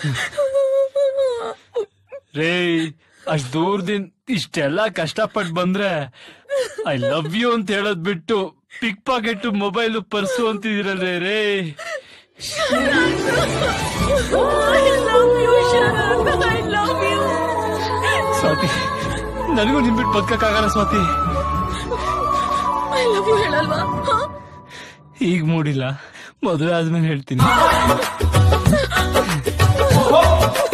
ರೇ ಅಷ್ಟ್ ದೂರದಿಂದ ಇಷ್ಟೆಲ್ಲ ಕಷ್ಟಪಟ್ಟು ಬಂದ್ರೆ ಐ ಲವ್ ಯು ಅಂತ ಹೇಳೋದ್ ಬಿಟ್ಟು ಪಿಕ್ ಪಾಕೆಟ್ ಮೊಬೈಲ್ ಪರ್ಸು ಅಂತಿದಿರಲ್ರೇ ರೇ I love you, Sharon. I love you. Swati ನನಗೂ ನಿಮ್ ಬಿಟ್ಟು ಬದುಕಕ್ಕಾಗಲ್ಲ ಸ್ವಾತಿ I love you ಹೇಳಲ್ವಾ ಹ? ಈಗ ಮೂಡಿಲ್ಲ ಮದುವೆ ಆದ್ಮೇಲೆ ಹೇಳ್ತೀನಿ